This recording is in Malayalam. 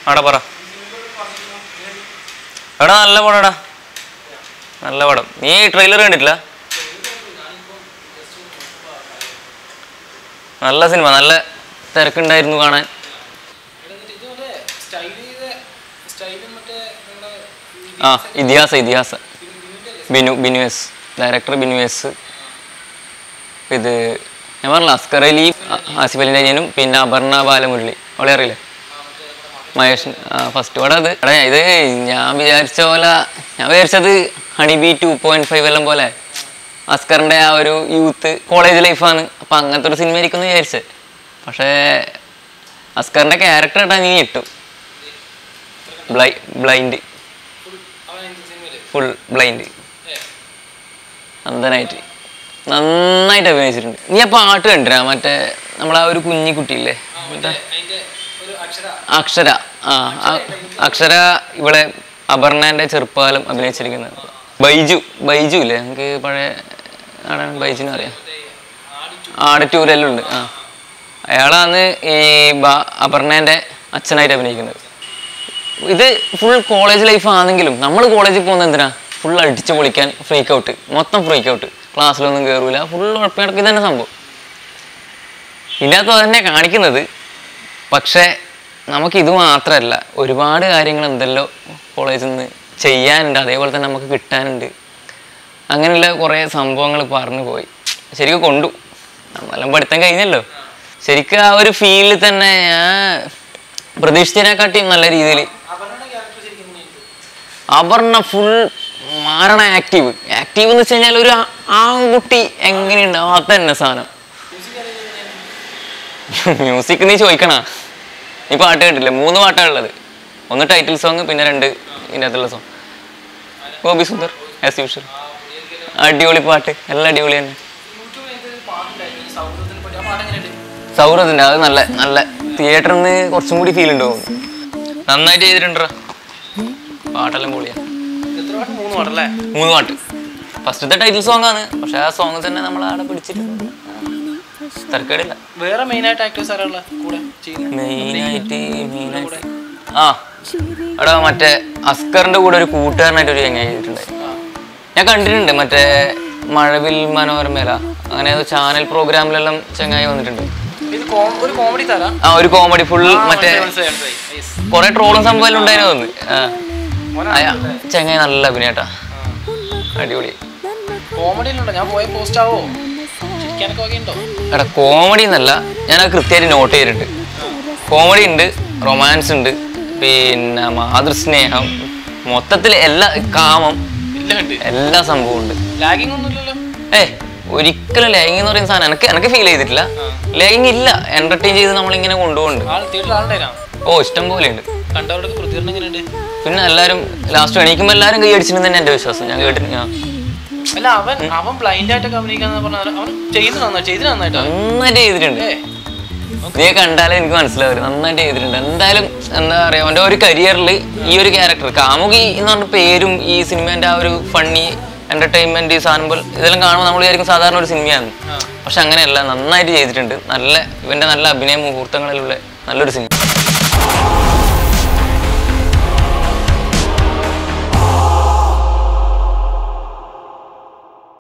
ആടാ പറ എടാ നല്ല പടം നല്ല പടം നീ ട്രെയിലർ കണ്ടിട്ടില്ല നല്ല സിനിമ നല്ല തിരക്കുണ്ടായിരുന്നു കാണാൻ ആ Ithihasa Ithihasa Binu Binu S director Binu S ഇത് ഞാൻ പറഞ്ഞില്ല അസ്കർ അലി ആ- ആസിഫ് അലിൻ്റെ അനിയനും പിന്നെ അപർണ ബാലമുരളി അവളെ അറിയില്ലേ മഹേഷ് ഫസ്റ്റ് പടം അത് എടാ ഇത് ഞാൻ വിചാരിച്ച പോലെ ഞാൻ വിചാരിച്ചത് honey bee two point five എല്ലാം പോലെ അസ്കറിൻ്റെ ആ ഒരു യൂത്ത് കോളേജ് ലൈഫാണ് അപ്പം അങ്ങനത്തെ ഒരു സിനിമ ആയിരിക്കും എന്ന് വിചാരിച്ചത് പക്ഷേ അസ്കറിൻ്റെ ക്യാരക്ടർ ഇട്ടാ നീ ഇട്ടു ബ്ലൈ ബ്ലൈൻഡ് ഫുൾ ബ്ലൈൻഡ് അന്ധനായിട്ട് നന്നായിട്ട് അഭിനയിച്ചിട്ടുണ്ട് നീ ആ പാട്ട് കണ്ടിരാ മറ്റേ നമ്മളാ ഒരു കുഞ്ഞി കുട്ടിയില്ലേ എന്താ? അക്ഷര ആ ആ- അക്ഷര ഇവിടെ അപർണന്റെ ചെറുപ്പകാലം അഭിനയിച്ചിരിക്കുന്നത് ബൈജു ബൈജു ഇല്ലേ നമുക്ക് പഴയ ആടാണ് ബൈജുനെ അറിയാം ആടറ്റൂരെല്ലാം ഉണ്ട് ആ അയാളാണ് ഈ ബ- അപർണേന്റെ അച്ഛനായിട്ട് അഭിനയിക്കുന്നത് ഇത് ഫുൾ കോളേജ് ലൈഫ് ആണെങ്കിലും നമ്മൾ കോളേജിൽ പോകുന്നത് എന്തിനാ ഫുൾ അടിച്ചു പൊളിക്കാൻ ഫ്രീക്ക് ഔട്ട് മൊത്തം ഫ്രീക്ക് ഔട്ട് ക്ലാസ്സിലൊന്നും കയറൂല ഫുൾ ഉഴപ്പിടക്ക് ഇതന്നെ സംഭവം ഇതിനകത്ത് തന്നെ കാണിക്കുന്നത് പക്ഷേ നമുക്ക് ഇത് മാത്രമല്ല ഒരുപാട് കാര്യങ്ങൾ എന്തല്ലോ കോളേജിൽ നിന്ന് ചെയ്യാനുണ്ട് അതേപോലെ തന്നെ നമുക്ക് കിട്ടാനുണ്ട് അങ്ങനെയുള്ള കുറേ സംഭവങ്ങൾ പറഞ്ഞു പോയി ശരിക്കും കൊണ്ടു നമ്മളെല്ലാം പഠിത്തം കഴിഞ്ഞല്ലോ ശരിക്കും ആ ഒരു ഫീലിൽ തന്നെ ഞാൻ പ്രതീക്ഷിച്ചതിനെക്കാട്ടിയും നല്ല രീതിയിൽ അപർണ ഫുൾ മാറണ ആക്റ്റീവ് ആക്റ്റീവ് എന്ന് വെച്ച് കഴിഞ്ഞാൽ ഒരു ആ- ആൺകുട്ടി എങ്ങനെയുണ്ടാവും അത് തന്നെ സാധനം മ്യൂസിക് നീ ചോദിക്കണ നീ പാട്ട് കേട്ടില്ലേ മൂന്ന് പാട്ടാണ് ഉള്ളത് ഒന്ന് ടൈറ്റിൽ സോങ് പിന്നെ രണ്ട് ഇതിനകത്തുള്ള song Gopi Sundar as usual അടിപൊളി പാട്ട് എല്ലാം അടിപൊളി തന്നെ സൗഹൃദത്തിന്റെ അത് നല്ല നല്ല തിയേറ്ററിൽ നിന്ന് കുറച്ചും കൂടി ഫീൽ ഉണ്ടാവും നന്നായിട്ട് ചെയ്തിട്ടുണ്ടോ പാട്ടെല്ലാം പൊളിയാ മൂന്ന് പാടല്ലേ മൂന്ന് പാട്ട് ഫസ്റ്റത്തെ ടൈറ്റിൽ സോങ് ആണ് പക്ഷെ ആ സോങ് തന്നെ നമ്മൾ ആടെ പിടിച്ചിട്ടുണ്ട് തരക്കേടില്ല വേറെ മെയിൻ ആയിട്ട് ആക്ടേഴ്സ് ആരാളെ കൂടെ ചെയ്യുന്നത് മെയിനായിട്ട് മെയിനായിട്ട് ആ എടാ മറ്റേ അസ്കറിന്റെ കൂടെ ഒരു കൂട്ടുകാരനായിട്ട് ഒരു ചങ്ങായി ചെയ്തിട്ടുണ്ടായി ഞാൻ കണ്ടിട്ടുണ്ട് മറ്റേ മഴവിൽ മനോരമേല അങ്ങനെ ഏതോ ചാനൽ പ്രോഗ്രാമിലെല്ലാം ചങ്ങായി വന്നിട്ടുണ്ട് ഇത് കോ- ഒരു കോമഡി തരാം ആ ഒരു കോമഡി ഫുൾ മറ്റേ മനസ്സിലായി മനസ്സിലായി Yes. കുറെ ട്രോളും സംഭവം ഉണ്ടായിരുന്നു തോന്നുന്നു ആ അയാ ചങ്ങായി നല്ല അഭിനയട്ടാ അടിപൊളി കോമഡിയിലുണ്ടോ ഞാൻ പോയ പോസ്റ്റ് ആവോ ചിരിക്കാനൊക്കെ വകയുണ്ടോ എടാ കോമഡി എന്നല്ല ഞാൻ അത് കൃത്യമായിട്ട് നോട്ട് ചെയ്തിട്ടുണ്ട് കോമഡി ഉണ്ട് റൊമാൻസ് ഉണ്ട് പിന്നെ മാതൃസ്നേഹം മൊത്തത്തിൽ എല്ലാ കാമം ഇല്ല ഉണ്ട് എല്ലാ സംഭവവും ഉണ്ട് ലാഗിങ് ഒന്നും ഇല്ലല്ലോ ഏ ഒരിക്കലും ലേഗിങ് എന്ന് പറയുന്ന സാധനം എനിക്ക് എനിക്ക് ഫീൽ ചെയ്തിട്ടില്ല ലേഗിങ് ഇല്ല എന്റർടൈൻ ചെയ്ത് നമ്മളിങ്ങനെ കൊണ്ടുപോകുന്നുണ്ട് ആൾ തിയേറ്ററിൽ ആളുണ്ടായിരുന്നു ഓ ഇഷ്ടം പോലെ ഉണ്ട് കണ്ടവരുടെ പ്രതികരണം എങ്ങനെയുണ്ട് പിന്നെ എല്ലാവരും ലാസ്റ്റ് എണീക്കുമ്പോൾ എല്ലാവരും കൈ അടിച്ചിരുന്നു തന്നെ എൻ്റെ വിശ്വാസം ഞാൻ കേട്ടിട്ട് ഞാൻ അല്ല അവൻ അവൻ ബ്ലൈൻഡ് ആയിട്ടൊക്കെ അഭിനയിക്കാന്ന് പറഞ്ഞാൽ അവൻ ചെയ്ത് നന്നായി ചെയ്ത് നന്നായിട്ടോ നന്നായിട്ട് ചെയ്തിട്ടുണ്ട് ഏ നീ കണ്ടാലേ എനിക്ക് മനസ്സിലാവില്ല നന്നായിട്ട് ചെയ്തിട്ടുണ്ട് എന്തായാലും എന്താ പറയാ അവന്റെ ഒരു കരിയറിൽ ഈ ഒരു ക്യാരക്ടർ കാമുകി എന്ന് പറഞ്ഞ പേരും ഈ സിനിമേന്റെ ആ ഒരു ഫണ്ണി എന്റർടൈൻമെന്റ് ഈ സാധനം പോലെ ഇതെല്ലാം കാണുമ്പോൾ നമ്മൾ വിചാരിക്കും സാധാരണ ഒരു സിനിമയാണ് പക്ഷെ അങ്ങനെയല്ല നന്നായിട്ട് ചെയ്തിട്ടുണ്ട് നല്ല ഇവന്റെ നല്ല അഭിനയ മുഹൂർത്തങ്ങളിലുള്ള നല്ലൊരു സിനിമ